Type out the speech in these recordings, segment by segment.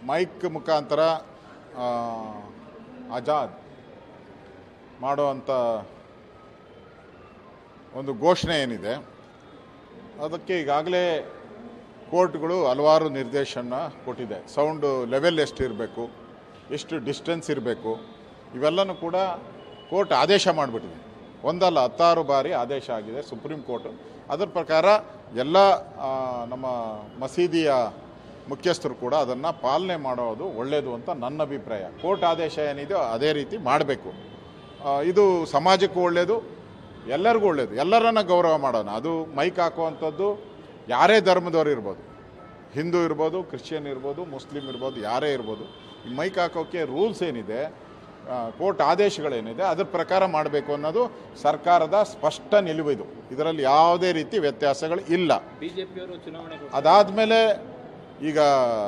Mic ಮುಖಾಂತರ ಆ, ಆಜಾದ್ ಮಾಡುವಂಥ ಒಂದು ಘೋಷಣೆ ಏನಿದೆ ಅದಕ್ಕೆ ಈಗಾಗಲೇ ಕೋರ್ಟ್ಗಳು ಹಲವಾರು ನಿರ್ದೇಶನ ಕೊಟ್ಟಿದೆ ಸೌಂಡು ಲೆವೆಲ್ ಎಷ್ಟು ಇರಬೇಕು ಎಷ್ಟು ಡಿಸ್ಟೆನ್ಸ್ ಇರಬೇಕು ಇವೆಲ್ಲನೂ ಕೂಡ ಕೋರ್ಟ್ ಆದೇಶ ಮಾಡಿಬಿಟ್ಟಿದೆ ಒಂದಲ್ಲ ಹತ್ತಾರು ಬಾರಿ ಆದೇಶ ಆಗಿದೆ ಸುಪ್ರೀಂ ಕೋರ್ಟ್ ಅದರ ಪ್ರಕಾರ ಎಲ್ಲ ಆ, ನಮ್ಮ ಮಸೀದಿಯ ಮುಖ್ಯಸ್ಥರು ಕೂಡ ಅದನ್ನು ಪಾಲನೆ ಮಾಡೋದು ಒಳ್ಳೆಯದು ಅಂತ ನನ್ನ ಅಭಿಪ್ರಾಯ ಕೋರ್ಟ್ ಆದೇಶ ಏನಿದೆಯೋ ಅದೇ ರೀತಿ ಮಾಡಬೇಕು ಇದು ಸಮಾಜಕ್ಕೂ ಒಳ್ಳೆಯದು ಎಲ್ಲರಿಗೂ ಒಳ್ಳೆಯದು ಎಲ್ಲರನ್ನ ಗೌರವ ಮಾಡೋಣ ಅದು ಮೈಕ್ ಹಾಕುವಂಥದ್ದು ಯಾರೇ ಧರ್ಮದವ್ರು ಇರ್ಬೋದು ಹಿಂದೂ ಇರ್ಬೋದು ಕ್ರಿಶ್ಚಿಯನ್ ಇರ್ಬೋದು ಮುಸ್ಲಿಂ ಇರ್ಬೋದು ಯಾರೇ ಇರ್ಬೋದು ಈ ಮೈಕ್ ಹಾಕೋಕ್ಕೆ ರೂಲ್ಸ್ ಏನಿದೆ ಆ, ಕೋರ್ಟ್ ಆದೇಶಗಳೇನಿದೆ ಅದ್ರ ಪ್ರಕಾರ ಮಾಡಬೇಕು ಅನ್ನೋದು ಸರ್ಕಾರದ ಸ್ಪಷ್ಟ ನಿಲುವು ಇದು ಇದರಲ್ಲಿ ಯಾವುದೇ ರೀತಿ ವ್ಯತ್ಯಾಸಗಳು ಇಲ್ಲ ಬಿಜೆಪಿಯವರು ಚುನಾವಣೆ ಅದಾದಮೇಲೆ ಈಗ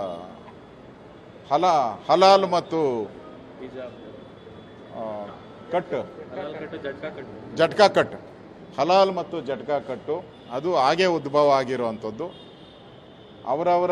ಹಲ ಹಲಾಲ್ ಮತ್ತು ಹಿಜಾಬ್ ಆ, ಕಟ್ ಹಲಾಲ್ ಕಟ್ಟು ಜಡ್ಕಾ ಕಟ್ಟು ಜಟ್ಕಾ ಕಟ್ ಹಲಾಲ್ ಮತ್ತು ಜಟ್ಕಾ ಕಟ್ಟು ಅದು ಹಾಗೆ ಉದ್ಭವ ಆಗಿರುವಂಥದ್ದು ಅವರವರ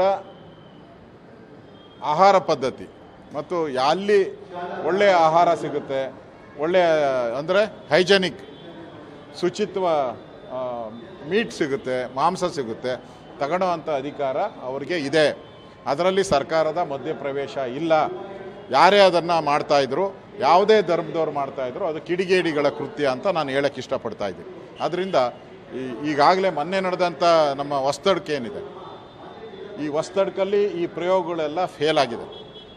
ಆಹಾರ ಪದ್ಧತಿ ಮತ್ತು ಅಲ್ಲಿ ಒಳ್ಳೆಯ ಆಹಾರ ಸಿಗುತ್ತೆ ಒಳ್ಳೆಯ ಅಂದರೆ ಹೈಜೆನಿಕ್ ಶುಚಿತ್ವ ಮೀಟ್ ಸಿಗುತ್ತೆ ಮಾಂಸ ಸಿಗುತ್ತೆ ತಗೊಳ್ಳೋವಂಥ ಅಧಿಕಾರ ಅವರಿಗೆ ಇದೆ ಅದರಲ್ಲಿ ಸರ್ಕಾರದ ಮಧ್ಯಪ್ರವೇಶ ಇಲ್ಲ ಯಾರೇ ಅದನ್ನು ಮಾಡ್ತಾಯಿದ್ರು ಯಾವುದೇ ಧರ್ಮದವ್ರು ಮಾಡ್ತಾಯಿದ್ರು ಅದು ಕಿಡಿಗೇಡಿಗಳ ಕೃತ್ಯ ಅಂತ ನಾನು ಹೇಳಕ್ಕೆ ಇಷ್ಟಪಡ್ತಾ ಇದ್ದೀನಿ ಅದರಿಂದ ಈ- ಈಗಾಗಲೇ ಮೊನ್ನೆ ನಡೆದಂಥ ನಮ್ಮ ಹೊಸ್ತಡ್ಕೆ ಏನಿದೆ ಈ ಹೊಸ್ತಡ್ಕಲ್ಲಿ ಈ ಪ್ರಯೋಗಗಳೆಲ್ಲ ಫೇಲ್ ಆಗಿದೆ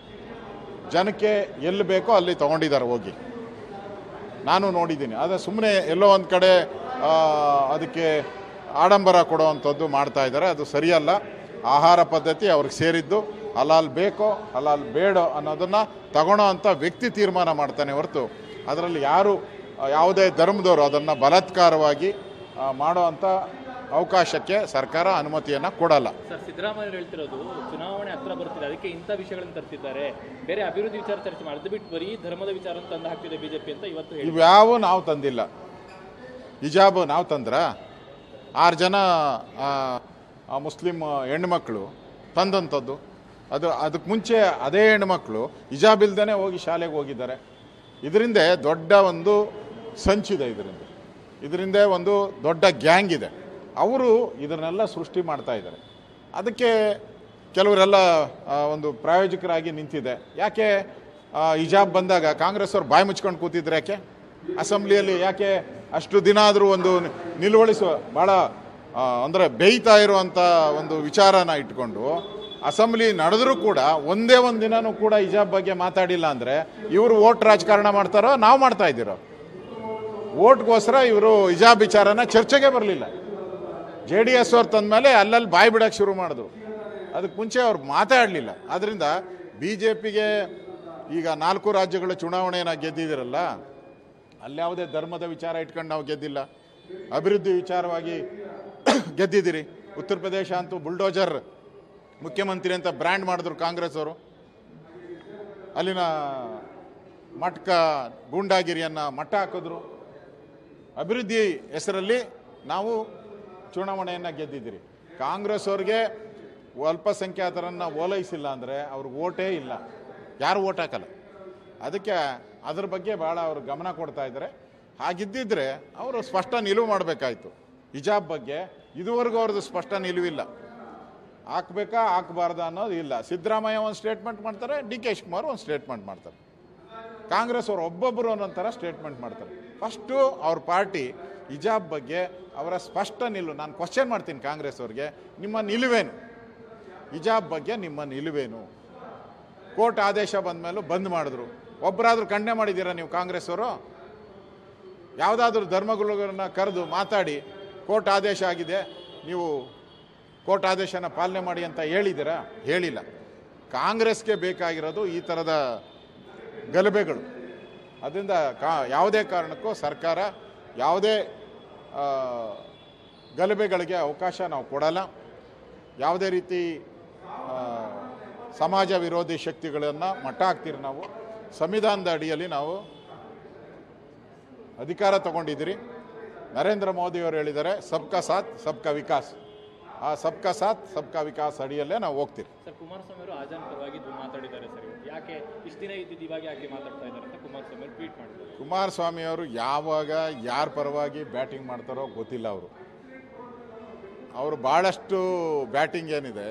ಜನಕ್ಕೆ ಎಲ್ಲಿ ಬೇಕೋ ಅಲ್ಲಿ ತೊಗೊಂಡಿದ್ದಾರೆ ಹೋಗಿ ನಾನು ನೋಡಿದ್ದೀನಿ ಆದರೆ ಸುಮ್ಮನೆ ಎಲ್ಲೋ ಒಂದು ಕಡೆ ಆ, ಅದಕ್ಕೆ ಆಡಂಬರ ಕೊಡುವಂಥದ್ದು ಮಾಡ್ತಾ ಇದ್ದಾರೆ ಅದು ಸರಿಯಲ್ಲ ಆಹಾರ ಪದ್ಧತಿ ಅವ್ರಿಗೆ ಸೇರಿದ್ದು ಹಲಾಲ್ ಬೇಕೋ ಹಲಾಲ್ ಬೇಡೋ ಅನ್ನೋದನ್ನು ತಗೊಳ್ಳೋ ಅಂಥ ವ್ಯಕ್ತಿ ತೀರ್ಮಾನ ಮಾಡ್ತಾನೆ ಹೊರತು ಅದರಲ್ಲಿ ಯಾರು ಆ, ಯಾವುದೇ ಧರ್ಮದವರು ಅದನ್ನು ಬಲಾತ್ಕಾರವಾಗಿ ಆ, ಮಾಡೋ ಅಂಥ ಅವಕಾಶಕ್ಕೆ ಸರ್ಕಾರ ಅನುಮತಿಯನ್ನು ಕೊಡಲ್ಲ ಸರ್ ಸಿದ್ದರಾಮಯ್ಯ ಹೇಳ್ತಿರೋದು ಚುನಾವಣೆ ಹತ್ರ ಬರ್ತಿದೆ ಅದಕ್ಕೆ ಇಂಥ ವಿಷಯಗಳನ್ನು ತರ್ತಿದ್ದಾರೆ ಬೇರೆ ಅಭಿವೃದ್ಧಿ ವಿಚಾರ ಚರ್ಚೆ ಮಾಡಿ ಅದು ಬಿಟ್ಟು ಬರೀ ಧರ್ಮದ ವಿಚಾರ ತಂದು ಹಾಕ್ತಿದೆ ಬಿಜೆಪಿ ಅಂತ ಇವತ್ತು ಹೇಳಿ ಇವ್ಯಾವು ನಾವು ತಂದಿಲ್ಲ ಹಿಜಾಬ್ ನಾವು ತಂದ್ರ ಆರು ಜನ ಆ, ಆ ಮುಸ್ಲಿಂ ಹೆಣ್ಮಕ್ಳು ತಂದಂಥದ್ದು ಅದು ಅದಕ್ಕೆ ಮುಂಚೆ ಅದೇ ಹೆಣ್ಮಕ್ಳು ಹಿಜಾಬ್ ಇಲ್ದೇ ಹೋಗಿ ಶಾಲೆಗೆ ಹೋಗಿದ್ದಾರೆ ಇದರಿಂದ ದೊಡ್ಡ ಒಂದು ಸಂಚಿದೆ ಇದರಿಂದ ಇದರಿಂದ ಒಂದು ದೊಡ್ಡ ಗ್ಯಾಂಗ್ ಇದೆ ಅವರು ಇದನ್ನೆಲ್ಲ ಸೃಷ್ಟಿ ಮಾಡ್ತಾ ಇದ್ದಾರೆ ಅದಕ್ಕೆ ಕೆಲವರೆಲ್ಲ ಆ, ಒಂದು ಪ್ರಾಯೋಜಕರಾಗಿ ನಿಂತಿದೆ ಯಾಕೆ ಆ, ಹಿಜಾಬ್ ಬಂದಾಗ ಕಾಂಗ್ರೆಸ್ ಅವ್ರು ಬಾಯಿ ಮುಚ್ಕೊಂಡು ಕೂತಿದ್ರೆ ಯಾಕೆ ಅಸೆಂಬ್ಲಿಯಲ್ಲಿ ಯಾಕೆ ಅಷ್ಟು ದಿನ ಆದರೂ ಒಂದು ನಿಲುವಳಿಸುವ ಭಾಳ ಅಂದರೆ ಬೇಯ್ತಾ ಇರುವಂಥ ಒಂದು ವಿಚಾರನ ಇಟ್ಕೊಂಡು ಅಸೆಂಬ್ಲಿ ನಡೆದರೂ ಕೂಡ ಒಂದೇ ಒಂದು ದಿನನೂ ಕೂಡ ಹಿಜಾಬ್ ಬಗ್ಗೆ ಮಾತಾಡಿಲ್ಲ ಅಂದರೆ ಇವರು ಓಟ್ ರಾಜಕಾರಣ ಮಾಡ್ತಾರೋ ನಾವು ಮಾಡ್ತಾ ಇದ್ದೀರೋ ಓಟ್ಗೋಸ್ಕರ ಇವರು ಹಿಜಾಬ್ ವಿಚಾರನ ಚರ್ಚೆಗೆ ಬರಲಿಲ್ಲ ಜೆ ಡಿ ಎಸ್ ಅವ್ರು ತಂದಮೇಲೆ ಅಲ್ಲಲ್ಲಿ ಬಾಯಿ ಬಿಡಕ್ಕೆ ಶುರು ಮಾಡಿದ್ರು ಅದಕ್ಕೆ ಮುಂಚೆ ಅವ್ರು ಮಾತಾಡಲಿಲ್ಲ ಆದ್ದರಿಂದ ಬಿ ಜೆ ಪಿಗೆ ಈಗ ನಾಲ್ಕು ರಾಜ್ಯಗಳ ಚುನಾವಣೆಯನ್ನು ಗೆದ್ದಿದ್ದೀರಲ್ಲ ಅಲ್ಲಿ ಯಾವುದೇ ಧರ್ಮದ ವಿಚಾರ ಇಟ್ಕೊಂಡು ನಾವು ಗೆದ್ದಿಲ್ಲ ಅಭಿವೃದ್ಧಿ ವಿಚಾರವಾಗಿ ಗೆದ್ದಿದ್ದೀರಿ ಉತ್ತರ ಪ್ರದೇಶ ಅಂತೂ ಬುಲ್ಡೋಜರ್ ಮುಖ್ಯಮಂತ್ರಿ ಅಂತ ಬ್ರ್ಯಾಂಡ್ ಮಾಡಿದ್ರು ಕಾಂಗ್ರೆಸ್ ಅವರು ಅಲ್ಲಿನ ಮಟ್ಕ ಗೂಂಡಾಗಿರಿಯನ್ನು ಮಟ್ಟ ಹಾಕಿದ್ರು ಅಭಿವೃದ್ಧಿ ಹೆಸರಲ್ಲಿ ನಾವು ಚುನಾವಣೆಯನ್ನು ಗೆದ್ದಿದ್ದೀರಿ ಕಾಂಗ್ರೆಸ್ ಅವ್ರಿಗೆ ಅಲ್ಪಸಂಖ್ಯಾತರನ್ನು ಓಲೈಸಿಲ್ಲ ಅಂದರೆ ಅವ್ರಿಗೆ ಓಟೇ ಇಲ್ಲ ಯಾರು ಓಟ್ ಹಾಕಲ್ಲ ಅದಕ್ಕೆ ಅದ್ರ ಬಗ್ಗೆ ಭಾಳ ಅವರು ಗಮನ ಕೊಡ್ತಾ ಇದ್ದಾರೆ ಹಾಗಿದ್ದಿದ್ರೆ ಅವರು ಸ್ಪಷ್ಟ ನಿಲುವು ಮಾಡಬೇಕಾಯ್ತು ಹಿಜಾಬ್ ಬಗ್ಗೆ ಇದುವರೆಗೂ ಅವ್ರದ್ದು ಸ್ಪಷ್ಟ ನಿಲುವಿಲ್ಲ ಹಾಕ್ಬೇಕಾ ಹಾಕ್ಬಾರ್ದಾ ಅನ್ನೋದು ಇಲ್ಲ ಸಿದ್ದರಾಮಯ್ಯ ಒಂದು ಸ್ಟೇಟ್ಮೆಂಟ್ ಮಾಡ್ತಾರೆ ಡಿ ಕೆ ಶಿವಕುಮಾರ್ ಒಂದು ಸ್ಟೇಟ್ಮೆಂಟ್ ಮಾಡ್ತಾರೆ ಕಾಂಗ್ರೆಸ್ ಅವರು ಒಬ್ಬೊಬ್ಬರು ಒಂದೊಂಥರ ಸ್ಟೇಟ್ಮೆಂಟ್ ಮಾಡ್ತಾರೆ ಫಸ್ಟು ಅವ್ರ ಪಾರ್ಟಿ ಹಿಜಾಬ್ ಬಗ್ಗೆ ಅವರ ಸ್ಪಷ್ಟ ನಿಲುವು ನಾನು ಕ್ವಶನ್ ಮಾಡ್ತೀನಿ ಕಾಂಗ್ರೆಸ್ ಅವ್ರಿಗೆ ನಿಮ್ಮ ನಿಲುವೇನು ಹಿಜಾಬ್ ಬಗ್ಗೆ ನಿಮ್ಮ ನಿಲುವೇನು ಕೋರ್ಟ್ ಆದೇಶ ಬಂದ ಮೇಲೂ ಬಂದ್ ಮಾಡಿದ್ರು ಒಬ್ಬರಾದ್ರೂ ಖಂಡನೆ ಮಾಡಿದ್ದೀರಾ ನೀವು ಕಾಂಗ್ರೆಸ್ ಅವರು ಯಾವುದಾದ್ರೂ ಧರ್ಮಗುರುಗಳನ್ನ ಕರೆದು ಮಾತಾಡಿ ಕೋರ್ಟ್ ಆದೇಶ ಆಗಿದೆ ನೀವು ಕೋರ್ಟ್ ಆದೇಶನ ಪಾಲನೆ ಮಾಡಿ ಅಂತ ಹೇಳಿದ್ದೀರಾ ಹೇಳಿಲ್ಲ ಕಾಂಗ್ರೆಸ್ಗೆ ಬೇಕಾಗಿರೋದು ಈ ಥರದ ಗಲಭೆಗಳು ಅದರಿಂದ ಕಾ ಯಾವುದೇ ಕಾರಣಕ್ಕೂ ಸರ್ಕಾರ ಯಾವುದೇ ಆ, ಗಲಭೆಗಳಿಗೆ ಅವಕಾಶ ನಾವು ಕೊಡಲ್ಲ ಯಾವುದೇ ರೀತಿ ಆ, ಸಮಾಜ ವಿರೋಧಿ ಶಕ್ತಿಗಳನ್ನು ಮಟ್ಟ ಹಾಕ್ತೀರಿ ನಾವು ಸಂವಿಧಾನದ ಅಡಿಯಲ್ಲಿ ನಾವು ಅಧಿಕಾರ ತಗೊಂಡಿದ್ದೀರಿ ನರೇಂದ್ರ ಮೋದಿಯವರು ಹೇಳಿದ್ದಾರೆ ಸಬ್ಕಾ ಸಾಥ್ ಸಬ್ಕಾ ವಿಕಾಸ್ ಆ ಸಬ್ಕಾ ಸಾಥ್ ಸಬ್ಕಾ ವಿಕಾಸ್ ಅಡಿಯಲ್ಲೇ ನಾವು ಹೋಗ್ತೀವಿ ಸರ್ ಕುಮಾರಸ್ವಾಮಿ ಅವರು ಆಜಾನ್ ಪರವಾಗಿ ಇದು ಮಾತಾಡಿದ್ದಾರೆ ಸರ್ ಇವತ್ತು. ಯಾಕೆ ಇಷ್ಟು ದಿನ ಇದ್ದಿದ್ದು ಇವಾಗ ಯಾಕೆ ಮಾತಾಡ್ತಾ ಇದ್ದಾರೆ ಅಂತ ಕುಮಾರಸ್ವಾಮಿ ಅವರು ಟ್ವೀಟ್ ಮಾಡಿದ್ದಾರೆ ಕುಮಾರಸ್ವಾಮಿ ಅವರು ಯಾವಾಗ ಯಾರ ಪರವಾಗಿ ಬ್ಯಾಟಿಂಗ್ ಮಾಡ್ತಾರೋ ಗೊತ್ತಿಲ್ಲ ಅವರು ಅವರು ಭಾಳಷ್ಟು ಬ್ಯಾಟಿಂಗ್ ಏನಿದೆ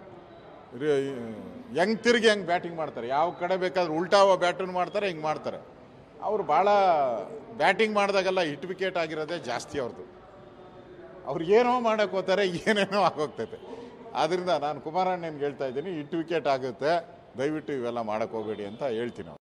ಹೆಂಗ್ ತಿರುಗಿ ಹೆಂಗೆ ಬ್ಯಾಟಿಂಗ್ ಮಾಡ್ತಾರೆ ಯಾವ ಕಡೆ ಬೇಕಾದ್ರೆ ಉಲ್ಟಾವ ಬ್ಯಾಟನ್ನು ಮಾಡ್ತಾರೆ ಹಿಂಗೆ ಮಾಡ್ತಾರೆ ಅವರು ಭಾಳ ಬ್ಯಾಟಿಂಗ್ ಮಾಡಿದಾಗೆಲ್ಲ ಹಿಟ್ ವಿಕೆಟ್ ಆಗಿರೋದೇ ಜಾಸ್ತಿ ಅವ್ರದ್ದು ಅವ್ರು ಏನೋ ಮಾಡಕ್ಕೆ ಹೋಗ್ತಾರೆ ಏನೇನೋ ಆಗೋಗ್ತೈತೆ ಆದ್ದರಿಂದ ನಾನು ಕುಮಾರಣ್ಣನಿಗೆ ಹೇಳ್ತಾ ಇದ್ದೀನಿ ಹಿಟ್ ವಿಕೆಟ್ ಆಗುತ್ತೆ ದಯವಿಟ್ಟು ಇವೆಲ್ಲ ಮಾಡಕ್ಕೆ ಹೋಗಬೇಡಿ ಅಂತ ಹೇಳ್ತೀನಿ ಅವ್ರು